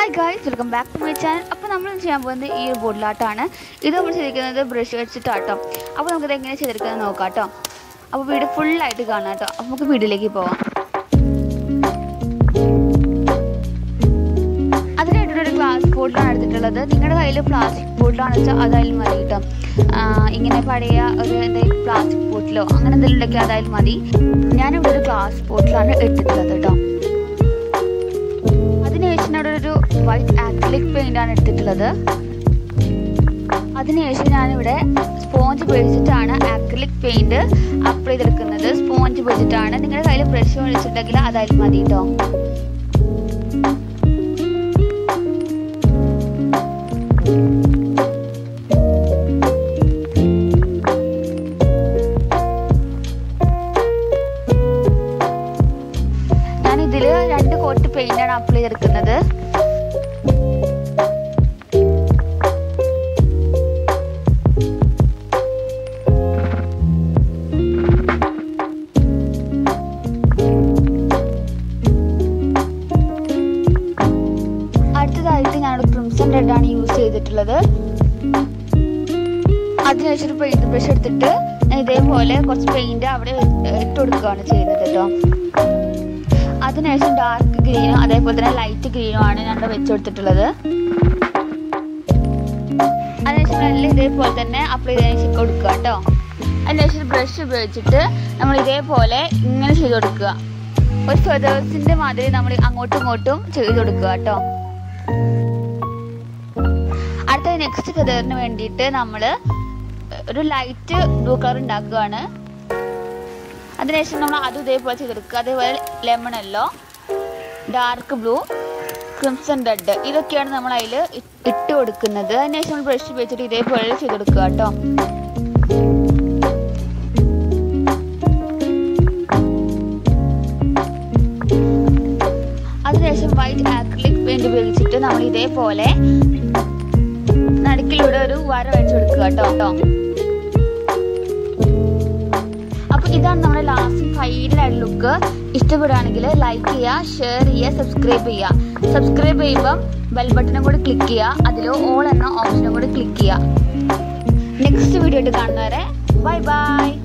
hi guys welcome back to my channel അപ്പോൾ നമ്മൾ ചെയ്യാൻ പോകുന്നത് ഈ ഒരു ബോട്ടിലാട്ടാണ് ഇത് നമ്മൾ ചെയ്തിരിക്കുന്നത് ബ്രഷ് വെച്ചിട്ടാട്ടോ അപ്പോൾ നമുക്കിത് എങ്ങനെ ചെയ്തെടുക്കുന്നത് നോക്കാം കേട്ടോ അപ്പോൾ വീഡിയോ ഫുള്ളായിട്ട് കാണാം കേട്ടോ അപ്പോൾ നമുക്ക് വീഡിയോയിലേക്ക് പോവാം അതിനായിട്ടൊരു ഒരു ഗ്ലാസ് ബോട്ടിലാണ് എടുത്തിട്ടുള്ളത് നിങ്ങളുടെ കയ്യിൽ പ്ലാസ്റ്റിക് ബോട്ടിലാണെന്ന് വെച്ചാൽ അതായാലും മതി കേട്ടോ ആ, ഇങ്ങനെ പഴയ ഒരു എന്തെങ്കിലും പ്ലാസ്റ്റിക് ബോട്ടിലോ അങ്ങനെ എന്തെങ്കിലും ഉണ്ടെങ്കിൽ അതായാലും മതി ഞാനിവിടെ ഒരു ഗ്ലാസ് ബോട്ടിലാണ് എടുത്തിട്ടുള്ളത് കേട്ടോ അതിനുശേഷം അവിടെ ഒരു വൈറ്റ് ആക്രിലിക് പെയിന്റ് ആണ് എടുത്തിട്ടുള്ളത് അതിനുശേഷം ഞാനിവിടെ സ്പോഞ്ച് ഉപയോഗിച്ചിട്ടാണ് ആക്രിലിക് പെയിന്റ് അപ്ലൈ ചെയ്തെടുക്കുന്നത് സ്പോഞ്ച് ഉപയോഗിച്ചിട്ടാണ് നിങ്ങളുടെ കയ്യിൽ ബ്രഷ് മേടിച്ചിട്ടുണ്ടെങ്കിൽ അതായാലും മതി കേട്ടോ ഞാൻ ഇതിൽ രണ്ട് കോട്ട് പെയിന്റ് ആണ് അപ്ലൈ ചെയ്തെടുക്കുന്നത് അടുത്തതായിട്ട് ഞാനൊരു ക്രിംസൺ റെഡ് ആണ് യൂസ് ചെയ്തിട്ടുള്ളത് അതിനുശേഷം ഒരു പെയിന്റ് ബ്രഷ് എടുത്തിട്ട് ഞാൻ ഇതേപോലെ കുറച്ച് പെയിന്റ് അവിടെ ഇട്ട് കൊടുക്കുകയാണ് ചെയ്യുന്നത് കേട്ടോ അതിനുശേഷം ഡാർക്ക് ഗ്രീനും അതേപോലെ തന്നെ ലൈറ്റ് ഗ്രീനും ആണ് ഞാൻ ഇവിടെ വെച്ച് കൊടുത്തിട്ടുള്ളത് അതിനുശേഷം നല്ല ഇതേപോലെ തന്നെ അപ്ലൈ ചെയ്തതിന് ശേഷം കൊടുക്കുക കേട്ടോ അതിനുശേഷം ബ്രഷ് ഉപയോഗിച്ചിട്ട് നമ്മൾ ഇതേപോലെ ഇങ്ങനെ ചെയ്ത് കൊടുക്കുക ഒരു ഫെതേഴ്സിന്റെ മാതിരി നമ്മൾ അങ്ങോട്ടും ഇങ്ങോട്ടും ചെയ്ത് കൊടുക്കുക കേട്ടോ അടുത്ത നെക്സ്റ്റ് ഫെതറിന് വേണ്ടിയിട്ട് നമ്മൾ ഒരു ലൈറ്റ് ബ്ലൂ കളർ ഉണ്ടാക്കുകയാണ് അതിനുശേഷം നമ്മൾ അതും ഇതേപോലെ ചെയ്തെടുക്കുക അതേപോലെ lemon yellow dark blue crimson red ഇതൊക്കെയാണ് നമ്മൾ അതിൽ ഇട്ട് കൊടുക്കുന്നത് അതിനുശേഷം നമ്മൾ ബ്രഷ് ഉപയോഗിച്ചിട്ട് ഇതേപോലെ ചെയ്തെടുക്കുക കേട്ടോ അതിനുശേഷം വൈറ്റ് ആക്രിലിക് പെയിന്റ് ഉപയോഗിച്ചിട്ട് നമ്മൾ ഇതേപോലെ നടുക്കിലൂടെ ഒരു വര വെച്ച് കൊടുക്കുക കേട്ടോ കേട്ടോ അപ്പൊ ഇതാണ് നമ്മുടെ ലാസ്റ്റ് ഫൈനൽ ലുക്ക് ഇഷ്ടപ്പെടുകയാണെങ്കിൽ ലൈക്ക് ചെയ്യുക ഷെയർ ചെയ്യുക സബ്സ്ക്രൈബ് ചെയ്യുക സബ്സ്ക്രൈബ് ചെയ്യുമ്പം ബെൽ ബട്ടണും കൂടി ക്ലിക്ക് ചെയ്യുക അതിൽ ഓൾ എന്ന ഓപ്ഷനും കൂടി ക്ലിക്ക് ചെയ്യുക നെക്സ്റ്റ് വീഡിയോ ആയിട്ട് കാണുന്നവരെ ബൈ ബൈ